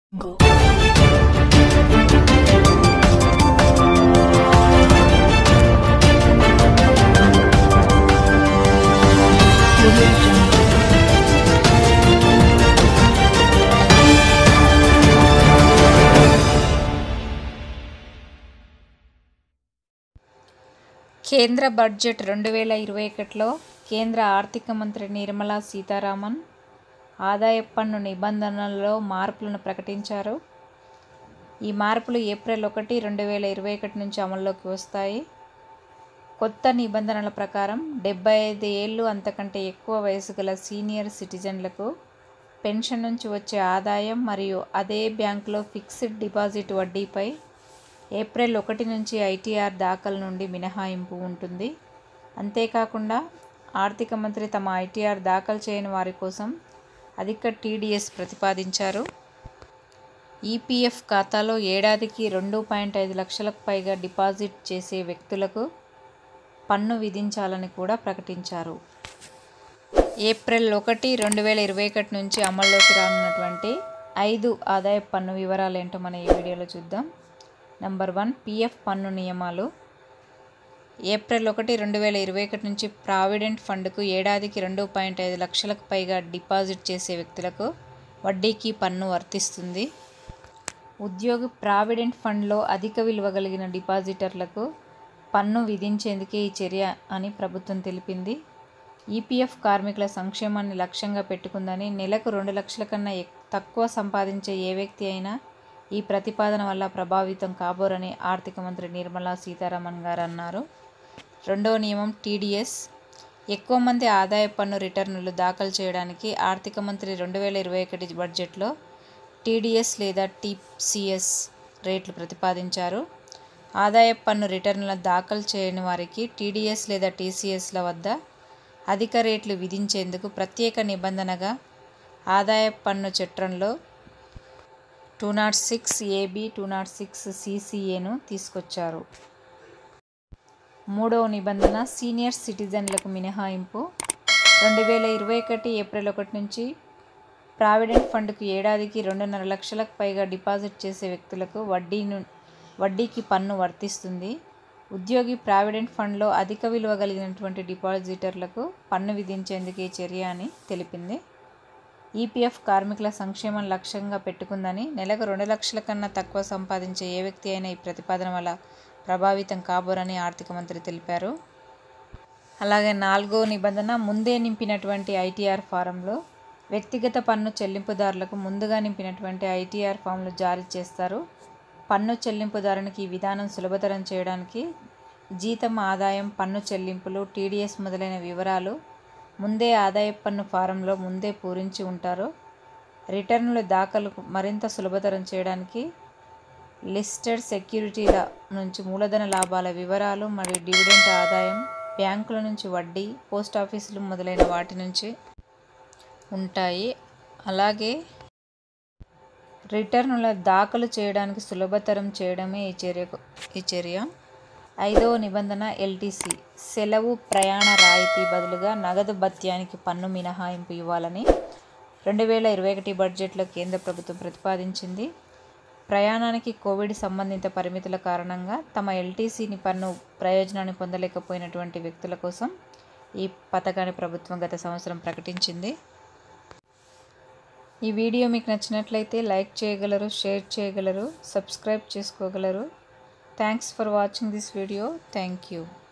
Go. Audio Jungle. కేంద్ర budget రెండు వేల ఇరవై ఒకటిలో కేంద్ర ఆర్థిక మంత్రి నిర్మలా సీతారామన్ ఆదాయ పన్ను నిబంధనలలో మార్పులను ప్రకటించారు ఈ మార్పులు ఏప్రిల్ ఒకటి రెండు వేల ఇరవై ఒకటి నుంచి అమల్లోకి వస్తాయి కొత్త నిబంధనల ప్రకారం డెబ్బై ఐదు ఏళ్ళు అంతకంటే ఎక్కువ వయసు గల సీనియర్ సిటిజన్లకు పెన్షన్ నుంచి వచ్చే ఆదాయం మరియు అదే బ్యాంకులో ఫిక్స్డ్ డిపాజిట్ వడ్డీపై ఏప్రిల్ ఒకటి నుంచి ఐటీఆర్ దాఖలు నుండి మినహాయింపు ఉంటుంది అంతేకాకుండా ఆర్థిక మంత్రి తమ ఐటీఆర్ దాఖలు చేయని వారి కోసం అధిక టీడీఎస్ ప్రతిపాదించారు ఈపీఎఫ్ ఖాతాలో ఏడాదికి రెండు పాయింట్ ఐదు లక్షలకు పైగా డిపాజిట్ చేసే వ్యక్తులకు పన్ను విధించాలని కూడా ప్రకటించారు ఏప్రిల్ ఒకటి రెండు వేల ఇరవై ఒకటి నుంచి అమల్లోకి రానున్నటువంటి ఐదు ఆదాయ పన్ను వివరాలు ఏంటో మనం ఈ వీడియోలో చూద్దాం నెంబర్ వన్ పిఎఫ్ పన్ను నియమాలు ఏప్రిల్ ఒకటి రెండు వేల ఇరవై ఒకటి నుంచి ప్రావిడెంట్ ఫండ్కు ఏడాదికి రెండు పాయింట్ ఐదు లక్షలకు పైగా డిపాజిట్ చేసే వ్యక్తులకు వడ్డీకి పన్ను వర్తిస్తుంది ఉద్యోగి ప్రావిడెంట్ ఫండ్లో అధిక విలువ కలిగిన డిపాజిటర్లకు పన్ను విధించేందుకే ఈ చర్య అని ప్రభుత్వం తెలిపింది ఈపీఎఫ్ కార్మికుల సంక్షేమాన్ని లక్ష్యంగా పెట్టుకుందని నెలకు రెండు లక్షల కన్నా ఎక్- తక్కువ సంపాదించే ఏ వ్యక్తి అయినా ఈ ప్రతిపాదన వల్ల ప్రభావితం కాబోరని ఆర్థిక మంత్రి నిర్మలా సీతారామన్ గారు అన్నారు రెండవ నియమం టీడీఎస్ ఎక్కువ మంది ఆదాయ పన్ను రిటర్నులు దాఖలు చేయడానికి ఆర్థిక మంత్రి రెండు వేల ఇరవై ఒకటి బడ్జెట్లో టీడీఎస్ లేదా టీసీఎస్ రేట్లు ప్రతిపాదించారు ఆదాయ పన్ను రిటర్నుల దాఖలు చేయని వారికి టీడీఎస్ లేదా టీసీఎస్ల వద్ద అధిక రేట్లు విధించేందుకు ప్రత్యేక నిబంధనగా ఆదాయ పన్ను చట్టంలో two nought six AB two nought six సిసిఏను తీసుకొచ్చారు మూడవ నిబంధన సీనియర్ సిటిజన్లకు మినహాయింపు రెండు వేల ఇరవై ఒకటి ఏప్రిల్ ఒకటి నుంచి ప్రావిడెంట్ ఫండ్కు ఏడాదికి రెండున్నర లక్షలకు పైగా డిపాజిట్ చేసే వ్యక్తులకు వడ్డీను వడ్డీకి పన్ను వర్తిస్తుంది ఉద్యోగి ప్రావిడెంట్ ఫండ్లో అధిక విలువ కలిగినటువంటి డిపాజిటర్లకు పన్ను విధించేందుకు ఈ చర్య అని తెలిపింది ఈపీఎఫ్ కార్మికుల సంక్షేమం లక్ష్యంగా పెట్టుకుందని నెలకు రెండు లక్షల కన్నా తక్కువ సంపాదించే ఏ వ్యక్తి అయినా ఈ ప్రతిపాదన వల్ల ప్రభావితం కాబోరని ఆర్థిక మంత్రి తెలిపారు అలాగే నాలుగో నిబంధన ముందే నింపినటువంటి ఐటీఆర్ ఫారంలో వ్యక్తిగత పన్ను చెల్లింపుదారులకు ముందుగా నింపినటువంటి ఐటీఆర్ ఫామ్లు జారీ చేస్తారు పన్ను చెల్లింపుదారునికి ఈ విధానం సులభతరం చేయడానికి జీతం ఆదాయం పన్ను చెల్లింపులు టీడీఎస్ మొదలైన వివరాలు ముందే ఆదాయ పన్ను ఫారంలో ముందే పూరించి ఉంటారు రిటర్నుల దాఖలుకు మరింత సులభతరం చేయడానికి లిస్టెడ్ సెక్యూరిటీల నుంచి మూలధన లాభాల వివరాలు మరియు డివిడెంట్ ఆదాయం బ్యాంకుల నుంచి వడ్డీ పోస్ట్ ఆఫీసులు మొదలైన వాటి నుంచి ఉంటాయి అలాగే రిటర్నుల దాఖలు చేయడానికి సులభతరం చేయడమే ఈ చర్యకు ఈ చర్య ఐదవ నిబంధన ఎల్టీసీ సెలవు ప్రయాణ రాయితీ బదులుగా నగదు భత్యానికి పన్ను మినహాయింపు ఇవ్వాలని రెండు వేల ఇరవై ఒకటి బడ్జెట్లో కేంద్ర ప్రభుత్వం ప్రతిపాదించింది ప్రయాణానికి కోవిడ్ సంబంధిత పరిమితుల కారణంగా తమ ఎల్టీసీని పన్ను ప్రయోజనాన్ని పొందలేకపోయినటువంటి వ్యక్తుల కోసం ఈ పథకాన్ని ప్రభుత్వం గత సంవత్సరం ప్రకటించింది ఈ వీడియో మీకు నచ్చినట్లయితే లైక్ చేయగలరు షేర్ చేయగలరు సబ్స్క్రైబ్ చేసుకోగలరు thanks for watching this video thank you